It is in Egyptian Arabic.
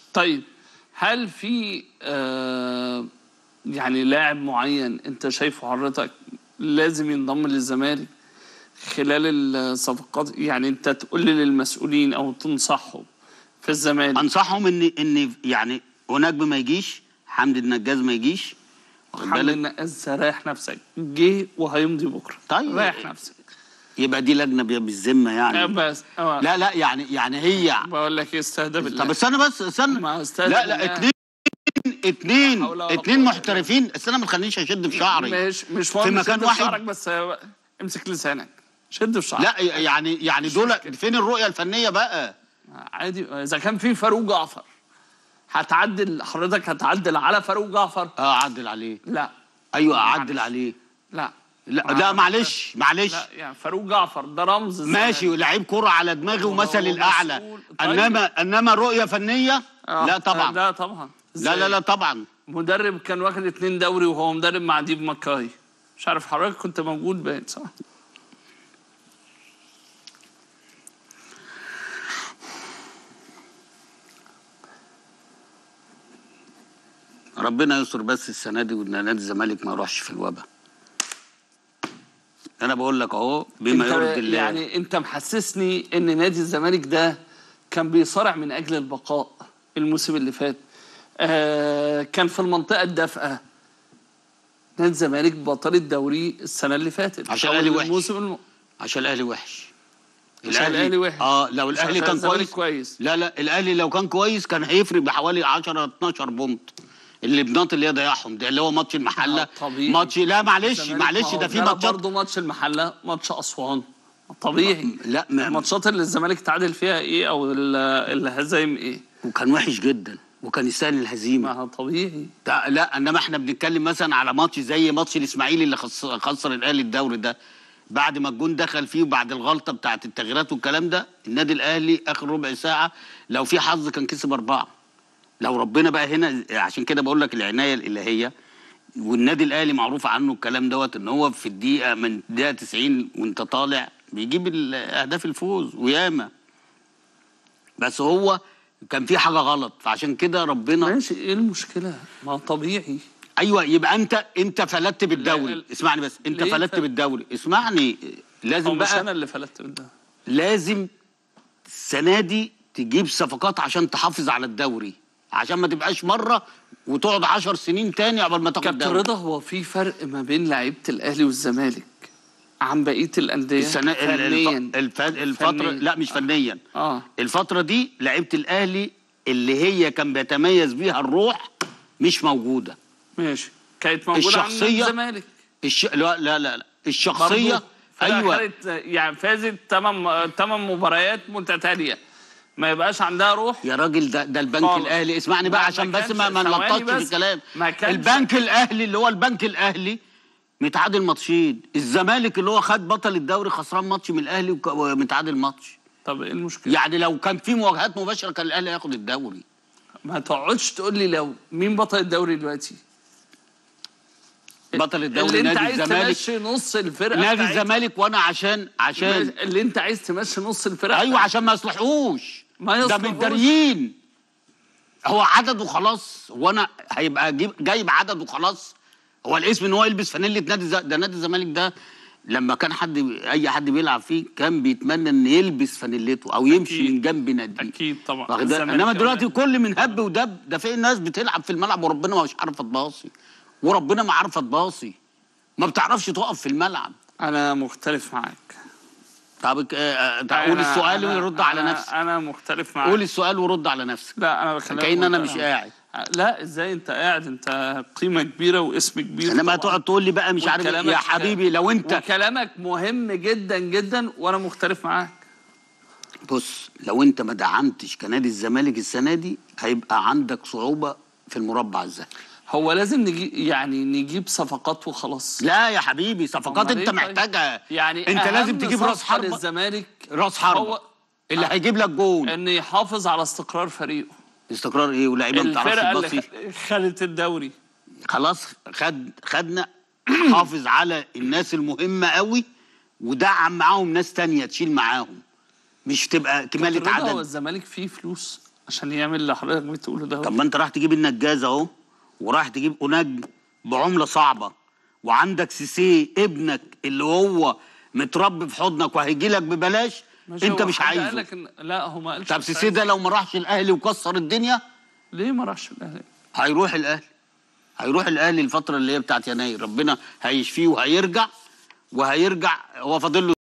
طيب هل في آه يعني لاعب معين انت شايفه حضرتك لازم ينضم للزمالك خلال الصفقات يعني انت تقول لي للمسؤولين او تنصحهم في الزمالك انصحهم ان ان يعني ونجم ما يجيش حمدي النجاز ما يجيش واخد حمد بالك؟ النقاز ريح نفسك جه وهيمضي بكره طيب. ريح نفسك يبقى دي لجنه بي- بالذمه يعني بس آه. لا لا يعني يعني هي بقول لك ايه استهدى بالله طب استنى بس استنى ما لا استاذ لا بالله. اتنين اتنين لا حول ولا اتنين قوة محترفين استنى ما تخلينيش اشد في شعري مش مش في مهم مكان شد في واحد شعرك بس آه، امسك لسانك شد في شعرك لا يعني يعني دول فين الرؤيه الفنيه بقى عادي اذا كان في فاروق جعفر هتعدل حضرتك هتعدل على فاروق جعفر اه اعدل عليه لا ايوه اعدل عليه لا لا لا معلش معلش لا يعني فاروق جعفر ده رمز الزمالك. ماشي لعيب كرة على دماغي هو ومثل الاعلى مسؤول. طيب. انما انما رؤيه فنيه آه، لا طبعا لا طبعا لا لا لا طبعا مدرب كان واخد اتنين دوري وهو مدرب مع ديب مكاي مش عارف حضرتك كنت موجود باين صح ربنا يستر بس السنه دي وان نادي الزمالك ما يروحش في الوباء انا بقول لك اهو بما انت يرضي الله يعني انت محسسني ان نادي الزمالك ده كان بيصارع من اجل البقاء الموسم اللي فات آه كان في المنطقه الدافئه نادي الزمالك بطل الدوري السنه اللي فاتت عشان أو الأهلي وحش. الموسم الم... عشان الاهلي وحش عشان الأهلي وحش. اه لو الاهلي عشان كان الزمالك كويس كويس. لا لا الاهلي لو كان كويس كان هيفرق بحوالي 10 12 بونت اللي بناط اللي ضيعهم ده اللي هو ماتش المحله آه، طبيعي. ماتش لا معلش الزمالك معلش ما هو ده في جرى ماتشات برضه ماتش المحله ماتش اسوان طبيعي لا ما الماتشات اللي الزمالك تعادل فيها ايه او ال- الهزايم ايه وكان وحش جدا وكان يستاهل الهزيمه ما هو طبيعي ده لا انما احنا بنتكلم مثلا على ماتش زي ماتش الاسماعيلي اللي خس- خسر الاهلي الدوري ده بعد ما الجون دخل فيه وبعد الغلطه بتاعت التغييرات والكلام ده النادي الاهلي اخر ربع ساعه لو في حظ كان كسب اربعه لو ربنا بقى هنا عشان كده بقول لك العنايه الالهيه والنادي الاهلي معروف عنه الكلام دوت ان هو في الدقيقه من الدقيقه 90 وانت طالع بيجيب ال- اهداف الفوز وياما بس هو كان في حاجه غلط فعشان كده ربنا ماشي ايه المشكله ما هو طبيعي ايوه يبقى انت انت فلتت لا، بالدوري لا. اسمعني بس انت ليه فلتت فل- بالدوري اسمعني هو لازم مش انا بقى اللي فلتت من ده لازم السنه دي تجيب صفقات عشان تحافظ على الدوري عشان ما تبقاش مره وتقعد 10 سنين تاني قبل ما تاخد كابتن الدوري رضا هو في فرق ما بين لعيبه الاهلي والزمالك عن بقيه الانديه السنه ال- فنيا الف... الف... الفتره فنياً. لا مش فنيا اه الفتره دي لعيبه الاهلي اللي هي كان بيتميز بيها الروح مش موجوده ماشي كانت موجوده عند الشخصية- الزمالك الش... لا لا لا, لا. برضه الشخصيه فرقة ايوه خدت يعني فازت ثمان ثمان مباريات متتاليه ما يبقاش عندها روح يا راجل ده ده البنك خالص. الاهلي اسمعني بقى ما- عشان ما بس كانش- ما ما ثواني نلطش في بس. الكلام ما كانش- البنك الاهلي اللي هو البنك الاهلي متعادل ماتشين الزمالك اللي هو خد بطل الدوري خسران ماتش من الاهلي وك- ومتعادل ماتش طب ايه المشكله؟ يعني لو كان في مواجهات مباشره كان الاهلي هياخد الدوري ما تقعدش تقول لي لو مين بطل الدوري دلوقتي؟ بطل الدوري اللي انت نادي عايز الزمالك تمشي نص الفرقه نادي بتاعتها. الزمالك وانا عشان عشان اللي انت عايز تمشي نص الفرقه ايوه عشان ما يصلحوش ما ده يصلحوش. متداريين هو عدد وخلاص هو انا هيبقى جيب جايب عدد وخلاص هو الاسم ان هو يلبس فانيله نادي الز- ده نادي الزمالك ده لما كان حد اي حد بيلعب فيه كان بيتمنى ان يلبس فانيلته او يمشي أكيد. من جنب نادي اكيد طبعا واخد بالك؟ الزمالك انما دلوقتي كمان. كل من هب ودب ده في ناس بتلعب في الملعب وربنا مش عارفه تباصي وربنا ما عارفه تباصي ما بتعرفش تقف في الملعب انا مختلف معاك طب آه، آه، قول أنا- السؤال أنا- ورد على أنا- نفسك انا مختلف معاك قول السؤال ورد على نفسك لا انا بخليك كأن أنا مختلف. مش قاعد. لا ازاي انت قاعد انت قيمه كبيره واسم كبير انما طبعاً. تقعد تقول لي بقى مش عارف إيه. وكلامك- يا حبيبي لو انت وكلامك مهم جدا جدا وانا مختلف معاك بص لو انت ما دعمتش كنادي الزمالك السنه دي هيبقى عندك صعوبه في المربع الذهبي هو لازم نجيب يعني نجيب صفقات وخلاص لا يا حبيبي صفقات أمال انت إيه طيب؟ محتاجها يعني انت أهم لازم تجيب راس صفقة حربه للزمالك راس حربه هو اللي هيجيب لك جون ان يحافظ على استقرار فريقه استقرار ايه ولاعيبه ما بتعرفش الفرقه اللي تباصي خ- خدت الدوري خلاص خد خدنا حافظ على الناس المهمه قوي ودعم معاهم ناس تانية تشيل معاهم مش تبقى كمالة الرضا هو عدد الزمالك فيه فلوس عشان يعمل اللي حضرتك بتقوله ده طب ما انت راح تجيب النجاز اهو وراح تجيب اوناج بعمله صعبه وعندك سيسي ابنك اللي هو متربي في حضنك وهيجي لك ببلاش ماشي، انت هو مش حد عايزه قالك إن... لا هو ما قالش طب مش سيسي عايز. ده لو ما راحش الاهلي وكسر الدنيا ليه ما راحش الاهلي هيروح الاهلي هيروح الاهلي الفتره اللي هي بتاعت يناير ربنا هيشفيه وهيرجع وهيرجع هو فاضل له